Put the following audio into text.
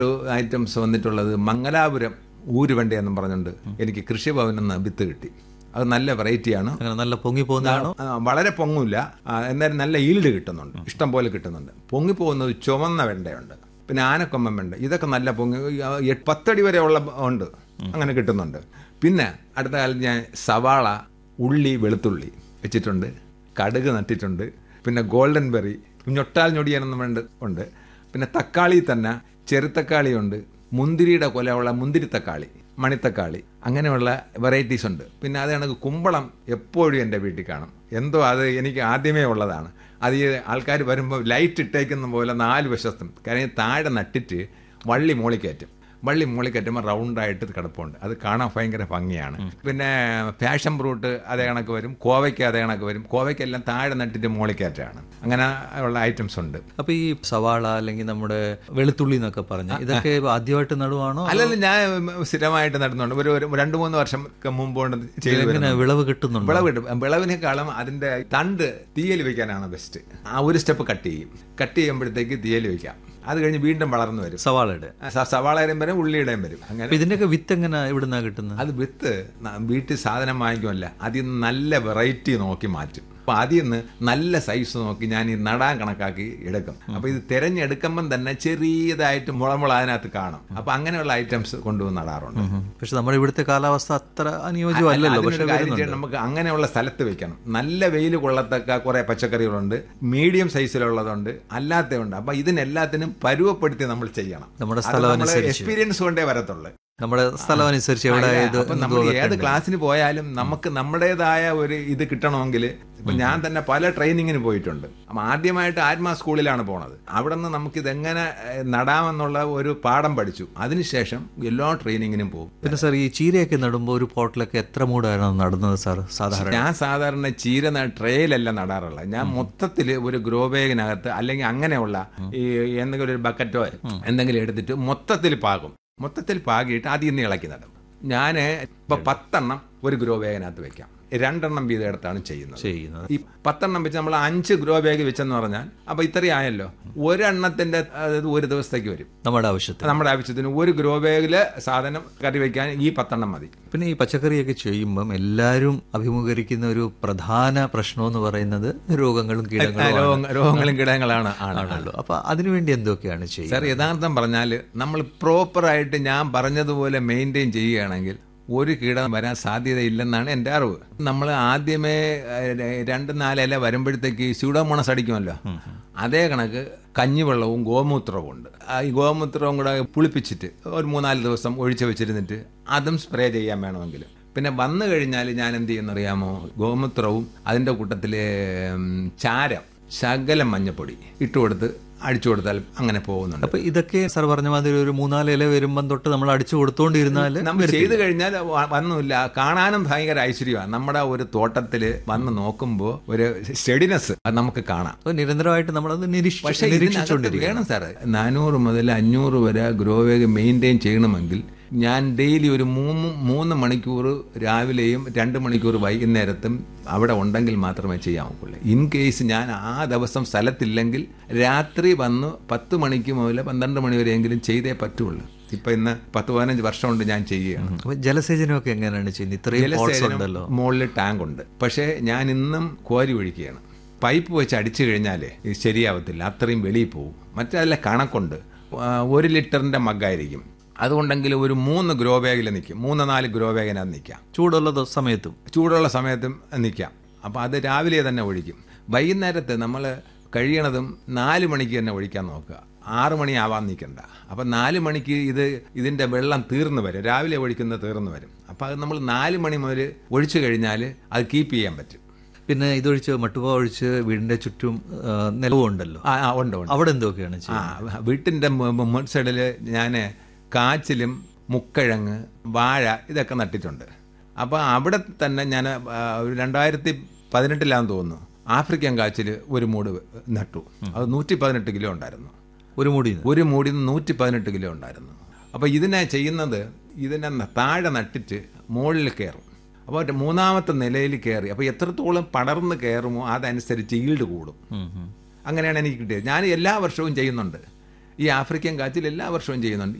Items വന്നിട്ടുള്ളത് മംഗലാപുരം ഊരുവണ്ടി എന്നും പറഞ്ഞുകൊണ്ട് എനിക്ക് കൃഷിഭവനിൽ നിന്ന് വിത്ത് കിട്ടി അത് നല്ല വെറൈറ്റിയാണ് അങ്ങനെ നല്ല പൊങ്ങി പോകുന്നതാണോ ആ, വളരെ പൊങ്ങില്ല എന്നാലും നല്ല ഈൽഡ് കിട്ടുന്നുണ്ട് ഇഷ്ടം പോലെ കിട്ടുന്നുണ്ട് പൊങ്ങിപ്പോകുന്നത് ചുവന്ന വെണ്ടയുണ്ട് പിന്നെ ആനക്കൊമ്പൻ വെണ്ട ഇതൊക്കെ നല്ല പൊങ്ങി ആ, എട്ട് പത്തടി വരെ ഉള്ള ഉണ്ട് അങ്ങനെ കിട്ടുന്നുണ്ട് പിന്നെ അടുത്ത കാലത്ത് ഞാൻ സവാള ഉള്ളി വെളുത്തുള്ളി വെച്ചിട്ടുണ്ട് കടുക് നട്ടിട്ടുണ്ട് പിന്നെ ഗോൾഡൻ ബെറി ഞൊട്ടാൽ ഞൊടിയാനെന്ന് വേണ്ട ഉണ്ട് പിന്നെ തക്കാളി തന്നെ ചെറുത്തക്കാളി ഉണ്ട് മുന്തിരിയുടെ കൊലയുള്ള മുന്തിരി തക്കാളി മണിത്തക്കാളി അങ്ങനെയുള്ള വെറൈറ്റീസ് ഉണ്ട് പിന്നെ അത് കണക്ക് കുമ്പളം എപ്പോഴും എൻ്റെ വീട്ടിൽ കാണും എന്തോ അത് എനിക്ക് ആദ്യമേ ഉള്ളതാണ് അത് ഈ ആൾക്കാർ വരുമ്പോൾ ലൈറ്റ് ഇട്ടേക്കുന്ന പോലെ നാല് വശത്തും കാര്യം താഴെ നട്ടിട്ട് വള്ളി മോളിക്കയറ്റും വള്ളി മോളിക്കയറ്റുമ്പോൾ റൗണ്ടായിട്ട് കിടപ്പുണ്ട് അത് കാണാൻ ഭയങ്കര ഭംഗിയാണ് പിന്നെ പാഷൻ ഫ്രൂട്ട് അതേ കണക്ക് വരും കോവയ്ക്ക് അതേ കണക്ക് വരും കോവയ്ക്കെല്ലാം താഴെ നട്ടിട്ട് മോളിക്കയറ്റാണ് അങ്ങനെ ഉള്ള ഐറ്റംസ് ഉണ്ട് അപ്പൊ ഈ സവാള അല്ലെങ്കിൽ നമ്മുടെ വെളുത്തുള്ളി എന്നൊക്കെ പറഞ്ഞ ഇതൊക്കെ ആദ്യമായിട്ട് നടുവാണോ അല്ലല്ല ഞാൻ സ്ഥിരമായിട്ട് നടന്നുണ്ട് ഒരു ഒരു രണ്ട് മൂന്ന് വർഷം മുമ്പ് കൊണ്ട് ചെയ്തു എങ്ങനെ വരുന്നുണ്ട്. വിളവ് കിട്ടുന്നുണ്ടോ വിളവ് കിട്ടും വിളവിനേക്കാളും അതിന്റെ തണ്ട് തീയൽ വെക്കാനാണ് ബെസ്റ്റ് ആ ഒരു സ്റ്റെപ്പ് കട്ട് ചെയ്യും കട്ട് ചെയ്യുമ്പോഴത്തേക്ക് തീയൽ വെക്കാം അത് കഴിഞ്ഞ് വീണ്ടും വളർന്നു വരും സവാളയുടെ സ- സവാളയുടെയും വരും ഉള്ളിയുടെയും വരും അങ്ങനെ അപ്പൊ ഇതിന്റെയൊക്കെ വിത്ത് എങ്ങനെ ഇവിടുന്നാ കിട്ടുന്നത് അത് വിത്ത് ന- വീട്ടിൽ സാധനം വാങ്ങിക്കുമല്ല അതിൽ നിന്ന് നല്ല വെറൈറ്റി നോക്കി മാറ്റും അപ്പൊ അതിൽ നിന്ന് നല്ല സൈസ് നോക്കി ഞാൻ ഈ നടാൻ കണക്കാക്കി എടുക്കും അപ്പൊ ഇത് തിരഞ്ഞെടുക്കുമ്പം തന്നെ ചെറിയതായിട്ട് മുളമുള അതിനകത്ത് കാണും അപ്പൊ അങ്ങനെയുള്ള ഐറ്റംസ് കൊണ്ടുവന്ന് നടാറുണ്ട് പക്ഷെ നമ്മുടെ ഇവിടുത്തെ കാലാവസ്ഥ അത്ര അനുയോജ്യമല്ലല്ലോ അതിനൊരു പക്ഷെ കാര്യം വരുന്നുണ്ട് ചെയ്യണം. നമുക്ക് അങ്ങനെയുള്ള സ്ഥലത്ത് വെക്കണം നല്ല വെയിൽ കൊള്ളത്തക്ക കുറെ പച്ചക്കറികളുണ്ട് മീഡിയം സൈസിലുള്ളതുണ്ട് അല്ലാത്തതുണ്ട് അപ്പൊ ഇതിനെല്ലാത്തിനും പരുവപ്പെടുത്തി നമ്മൾ ചെയ്യണം നമ്മുടെ അത് സ്ഥലം നമ്മള് അനുസരിച്ച് എക്സ്പീരിയൻസ് കൊണ്ടേ വരത്തുള്ളൂ നമ്മുടെ സ്ഥലം അനുസരിച്ച് എവിടെ അല്ല, ഇത് അപ്പൊ നമ്മൾ ഏത് ക്ലാസ്സിന് പോയാലും നമുക്ക് നമ്മുടേതായ ഒരു ഇത് കിട്ടണമെങ്കിൽ ഇപ്പൊ ഞാൻ തന്നെ പല ട്രെയിനിങ്ങിന് പോയിട്ടുണ്ട് അപ്പൊ ആദ്യമായിട്ട് ആത്മാ സ്കൂളിലാണ് പോണത് അവിടെ നിന്ന് നമുക്ക് ഇതെങ്ങനെ ഏഹ്, നടാമെന്നുള്ള ഒരു പാഠം പഠിച്ചു അതിനുശേഷം എല്ലാ ട്രെയിനിങ്ങിനും പോകും പിന്നെ സാർ ഈ ചീരയൊക്കെ നടുമ്പോൾ ഒരു പോട്ടിലൊക്കെ എത്ര മൂടാണ് നടുന്നത് സാർ സാധാരണ ഞാൻ സാധാരണ ചീര ന- ട്രേയിലല്ല നടാറുള്ളത് ഞാൻ മൊത്തത്തിൽ ഒരു ഗ്രോ ബാഗിനകത്ത് അല്ലെങ്കിൽ അങ്ങനെയുള്ള ഈ എന്തെങ്കിലും ഒരു ബക്കറ്റോ എന്തെങ്കിലും എടുത്തിട്ട് മൊത്തത്തിൽ പാകും മൊത്തത്തിൽ പാകിയിട്ട് ആദ്യം നിന്ന് ഇളക്കി നടും ഞാൻ ഇപ്പൊ പത്തെണ്ണം ഒരു ഗ്രോ ബാഗിനകത്ത് വെക്കാം രണ്ടെണ്ണം വീതം എടുത്താണ് ചെയ്യുന്നത് ചെയ്യുന്നത് ഈ പത്തെണ്ണം വെച്ച് നമ്മൾ അഞ്ച് ഗ്രോ ബാഗ് വെച്ചെന്ന് പറഞ്ഞാൽ അപ്പൊ ഇത്രയും ആയല്ലോ ഒരെണ്ണത്തിന്റെ അതായത് ഒരു ദിവസത്തേക്ക് വരും നമ്മുടെ ആവശ്യത്തിന് നമ്മുടെ ആവശ്യത്തിന് ഒരു ഗ്രോ ബാഗില് സാധനം കറി വെക്കാൻ ഈ പത്തെണ്ണം മതി പിന്നെ ഈ പച്ചക്കറിയൊക്കെ ചെയ്യുമ്പം എല്ലാവരും അഭിമുഖീകരിക്കുന്ന ഒരു പ്രധാന പ്രശ്നം എന്ന് പറയുന്നത് രോഗങ്ങളും കീടങ്ങളും രോഗ- രോഗങ്ങളും കീടങ്ങളാണ് ആണ് ആണല്ലോ അപ്പൊ അതിനുവേണ്ടി എന്തൊക്കെയാണ് ചെയ്യുന്നത് സാർ യഥാർത്ഥം പറഞ്ഞാൽ നമ്മൾ പ്രോപ്പറായിട്ട് ഞാൻ പറഞ്ഞതുപോലെ മെയിൻറ്റെയിൻ ചെയ്യുകയാണെങ്കിൽ ഒരു കീടം വരാൻ സാധ്യതയില്ലെന്നാണ് എൻ്റെ അറിവ് നമ്മൾ ആദ്യമേ ഏഹ്, രണ്ട് നാല് ഇല വരുമ്പോഴത്തേക്ക് സ്യൂഡോമോണസ് അടിക്കുമല്ലോ അതേ കണക്ക് കഞ്ഞിവെള്ളവും ഗോമൂത്രവും ഉണ്ട് ആ ഈ ഗോമൂത്രവും കൂടെ പുളിപ്പിച്ചിട്ട് ഒരു മൂന്നാല് ദിവസം ഒഴിച്ച് വെച്ചിരുന്നിട്ട് അതും സ്പ്രേ ചെയ്യാൻ വേണമെങ്കിൽ പിന്നെ വന്നു കഴിഞ്ഞാൽ ഞാൻ എന്ത് ചെയ്യുന്നറിയാമോ ഗോമൂത്രവും അതിൻ്റെ കൂട്ടത്തിൽ ചാരം ശകലം മഞ്ഞപ്പൊടി ഇട്ട് കൊടുത്ത് അടിച്ചു കൊടുത്താൽ അങ്ങനെ പോകുന്നുണ്ട് അപ്പൊ ഇതൊക്കെ സാർ പറഞ്ഞ മാതിരി ഒരു മൂന്നാല് ഇല വരുമ്പം തൊട്ട് നമ്മൾ അടിച്ചു കൊടുത്തോണ്ടിരുന്നാല് നമ്മൾ ചെയ്തു കഴിഞ്ഞാൽ വ- വന്നുമില്ല കാണാനും ഭയങ്കര ഐശ്വര്യമാണ് നമ്മുടെ ഒരു തോട്ടത്തിൽ വന്ന് നോക്കുമ്പോൾ ഒരു സ്റ്റെഡിനെസ് അത് നമുക്ക് കാണാം അപ്പൊ നിരന്തരമായിട്ട് നമ്മളത് നിരീക്ഷിച്ചു പക്ഷേ ഇതിനകത്ത് നിരീക്ഷിച്ചുകൊണ്ടിരിക്കണം വേണം സാറ് നാനൂറ് മുതൽ അഞ്ഞൂറ് വരെ ഗ്രോ വേഗ് മെയിൻറ്റെയിൻ ചെയ്യണമെങ്കിൽ ഞാൻ ഡെയിലി ഒരു മൂന്ന് മൂന്ന് മണിക്കൂർ രാവിലെയും രണ്ട് മണിക്കൂർ വൈകുന്നേരത്തും അവിടെ ഉണ്ടെങ്കിൽ മാത്രമേ ചെയ്യാൻ ഒക്കുള്ളൂ ഇൻ കേസ് ഞാൻ ആ ദിവസം സ്ഥലത്തില്ലെങ്കിൽ രാത്രി വന്ന് പത്ത് മണിക്ക് മുതൽ പന്ത്രണ്ട് മണി വരെയെങ്കിലും ചെയ്തേ പറ്റുള്ളൂ ഇപ്പൊ ഇന്ന് പത്ത് പതിനഞ്ച് വർഷം കൊണ്ട് ഞാൻ ചെയ്യുകയാണ് അപ്പൊ ജലസേചനമൊക്കെ എങ്ങനെയാണ് ചെയ്യുന്നത് ഇത്രയും പോട്ട്സ് ഉണ്ടല്ലോ മുകളിൽ ടാങ്ക് ഉണ്ട് പക്ഷേ ഞാൻ ഇന്നും കോരി ഒഴിക്കുകയാണ് പൈപ്പ് വെച്ച് അടിച്ചു കഴിഞ്ഞാൽ ഇത് ശരിയാവത്തില്ല അത്രയും വെളിയിൽ പോകും മറ്റേ കണക്കുണ്ട് ആ, ഒരു ലിറ്ററിന്റെ മഗ്ഗായിരിക്കും അതുകൊണ്ടെങ്കിൽ ഒരു മൂന്ന് ഗ്രോ ബാഗിൽ നിൽക്കും മൂന്ന് നാല് ഗ്രോ ബാഗിനകത്ത് നിൽക്കാം ചൂടുള്ള ദ- സമയത്തും ചൂടുള്ള സമയത്തും നിൽക്കാം അപ്പോൾ അത് രാവിലെ തന്നെ ഒഴിക്കും വൈകുന്നേരത്ത് നമ്മൾ കഴിയണതും നാല് മണിക്ക് തന്നെ ഒഴിക്കാൻ നോക്കുക ആറ് മണിയാവാൻ നിൽക്കണ്ട അപ്പം നാല് മണിക്ക് ഇത് ഇതിൻ്റെ വെള്ളം തീർന്നു വരും രാവിലെ ഒഴിക്കുന്നത് തീർന്നു വരും അപ്പോൾ അത് നമ്മൾ നാല് മണി മുതൽ ഒഴിച്ചു കഴിഞ്ഞാൽ അത് കീപ്പ് ചെയ്യാൻ പറ്റും പിന്നെ ഇതൊഴിച്ച് മട്ടുപ ഒഴിച്ച് വീടിന്റെ ചുറ്റും ആ, നിലവും ഉണ്ടല്ലോ ആ ആ ഉണ്ട് ഉണ്ട് അവിടെ എന്തൊക്കെയാണ് ആ ചെയ്യുന്നത് വീട്ടിൻ്റെ മുൻ സൈഡിൽ ഞാൻ കാച്ചിലും മുക്കഴങ്ങ് വാഴ ഇതൊക്കെ നട്ടിട്ടുണ്ട് അപ്പോൾ അവിടെ തന്നെ ഞാൻ ആ, ഒരു രണ്ടായിരത്തി പതിനെട്ടിലാന്ന് തോന്നുന്നു ആഫ്രിക്കൻ കാച്ചിൽ ഒരു മൂട് നട്ടു അത് നൂറ്റി പതിനെട്ട് കിലോ ഉണ്ടായിരുന്നു ഒരു മുടി ഒരു മൂടിൽ നിന്ന് നൂറ്റി പതിനെട്ട് കിലോ ഉണ്ടായിരുന്നു അപ്പോൾ ഇതിനെ ചെയ്യുന്നത് ഇതിനെ ന- താഴെ നട്ടിട്ട് മുകളിൽ കയറും അപ്പോൾ മറ്റേ മൂന്നാമത്തെ നിലയിൽ കയറി അപ്പോൾ എത്രത്തോളം പടർന്ന് കയറുമോ അതനുസരിച്ച് ഈൽഡ് കൂടും അങ്ങനെയാണ് എനിക്ക് കിട്ടിയത് ഞാൻ എല്ലാ വർഷവും ചെയ്യുന്നുണ്ട് ഈ ആഫ്രിക്കൻ കാച്ചിൽ എല്ലാ വർഷവും ചെയ്യുന്നുണ്ട്